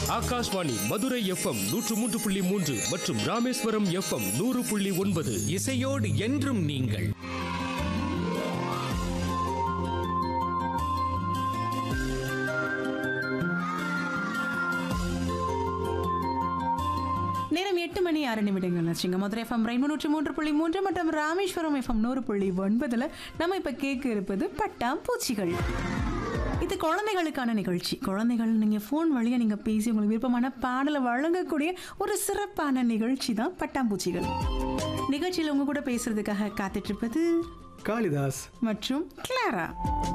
Akashvani Madurai FM நூற்று மூன்று புள்ளி மூன்று மற்றும் ராமேஸ்வரம் எஃப்எம் நூறு புள்ளி ஒன்பது இசையோடு என்றும் நீங்கள் நேரம் எட்டு மணி ஆறு நிமிடங்கள் வச்சுங்க மதுரை எஃப்எம் ரெண்டு நூற்றி மூன்று புள்ளி மூன்று மற்றும் ராமேஸ்வரம் எஃப்எம் நூறு புள்ளி ஒன்பதுல நம்ம இப்ப கேட்க இருப்பது பட்டாம்பூச்சிகள் இது குழந்தைகளுக்கான நிகழ்ச்சி குழந்தைகள் நீங்க ஃபோன் வழியா நீங்க பேசி உங்களுக்கு விருப்பமான பாடலை வழங்கக்கூடிய ஒரு சிறப்பான நிகழ்ச்சி தான் பட்டாம்பூச்சிகள் நிகழ்ச்சியில் உங்க கூட பேசுறதுக்காக காத்துட்டு இருப்பது காளிதாஸ் மற்றும் கிளாரா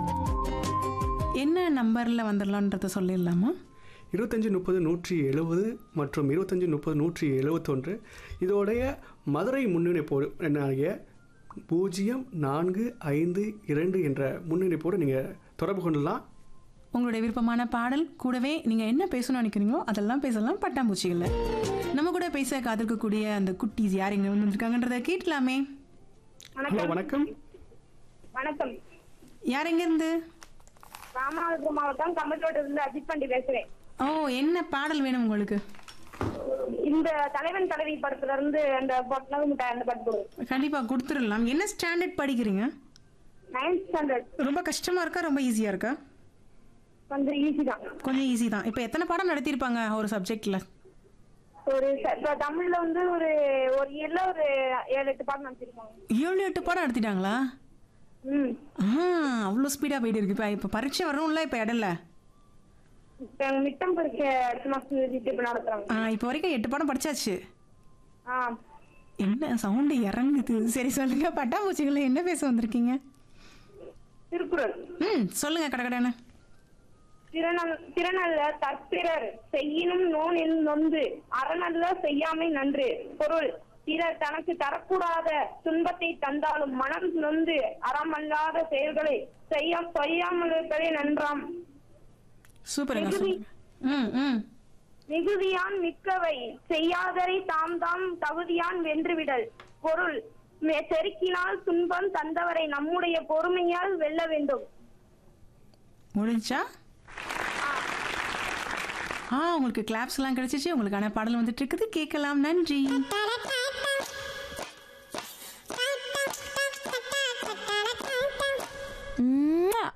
என்ன நம்பர்ல வந்துடலான்றத சொல்லிடலாமா இருபத்தஞ்சி முப்பது நூற்றி எழுபது மற்றும் இருபத்தஞ்சி முப்பது நூற்றி எழுபத்தொன்று இதோடைய மதுரை முன்னிணைப்போடு என்னாகிய பூஜ்ஜியம் நான்கு ஐந்து இரண்டு என்ற முன்னிணைப்போடு நீங்கள் தொடர்பு கொள்ளலாம் உங்களுடைய விருப்பமான பாடல் கூடவே நீங்கள் என்ன பேசணும்னு நினைக்கிறீங்களோ அதெல்லாம் பேசலாம் பட்டாம்பூச்சிகள்ல நம்ம கூட பேச காத்திருக்கக்கூடிய அந்த குட்டீஸ் யார் இங்கே வந்துருக்காங்கன்றத கேட்கலாமே ஹலோ வணக்கம் வணக்கம் யார் எங்கேருந்து ராமநாதபுரம் மாவட்டம் கம்பத்தோட்டத்துல இருந்து அஜித் பண்டி பேசுறேன் ஓ என்ன பாடல் வேணும் உங்களுக்கு இந்த தலைவன் தலைவி படத்துல இருந்து அந்த பொட்டனது முட்டாய் அந்த படத்து போடுது கண்டிப்பாக கொடுத்துடலாம் என்ன ஸ்டாண்டர்ட் படிக்கிறீங்க நைன்த் ஸ்டாண்டர்ட் ரொம்ப கஷ்டமாக இருக்கா ரொம்ப ஈஸியாக இருக்கா கொஞ்சம் ஈஸி தான் கொஞ்சம் ஈஸி தான் இப்போ எத்தனை பாடம் நடத்தியிருப்பாங்க ஒரு சப்ஜெக்டில் ஒரு ச- இப்ப தமிழ்ல வந்து ஒரு ஒரு இயர்ல ஒரு ஏழு எட்டு பாடம் நினைச்சிருப்பாங்க ஏழு எட்டு பாடம் நடத்திட்டாங்களா ம் ஆ அவ்வளோ ஸ்பீடாக போயிட்டு இருக்கு இப்போ இப்போ பரீட்சை வரணும்ல இப்போ இடம்ல இப்ப எங்க மிட்டம் பரீட்சை அடுத்த மாசம் எழுதிட்டு இப்ப நடத்துறாங்க ஆ இப்போ வரைக்கும் எட்டு பாடம் படிச்சாச்சு ஆ என்ன சவுண்டு இறங்குது சரி சொல்லுங்க பட்டாம்பூச்சிகளை என்ன பேச வந்திருக்கீங்க திருக்குறள் ம் சொல்லுங்க கடகடன்னு திறனல் திறனல்ல தற்பிறர் செய்யினும் நோனில் நொந்து அறநல்ல செய்யாமை நன்று பொருள் பிறர் தனக்கு தரக்கூடாத துன்பத்தை தந்தாலும் மனம் நொந்து அறமல்லாத செயல்களை செய்ய செய்யாமல் இருப்பதே நன்றாம் சூப்பருங்க சொல்லுங்க ம் ம் மிகுதியான் மிக்கவை செய்யாதரை தாம் தாம் தகுதியான் வென்றுவிடல் பொருள் மெ- செருக்கினால் துன்பம் தந்தவரை நம்முடைய பொறுமையால் வெல்ல வேண்டும் முடிஞ்சா ஆ உங்களுக்கு கிளாப்ஸ் எல்லாம் கிடைச்சிச்சு உங்களுக்கான பாடல் வந்துட்டு இருக்குது கேட்கலாம் நன்றி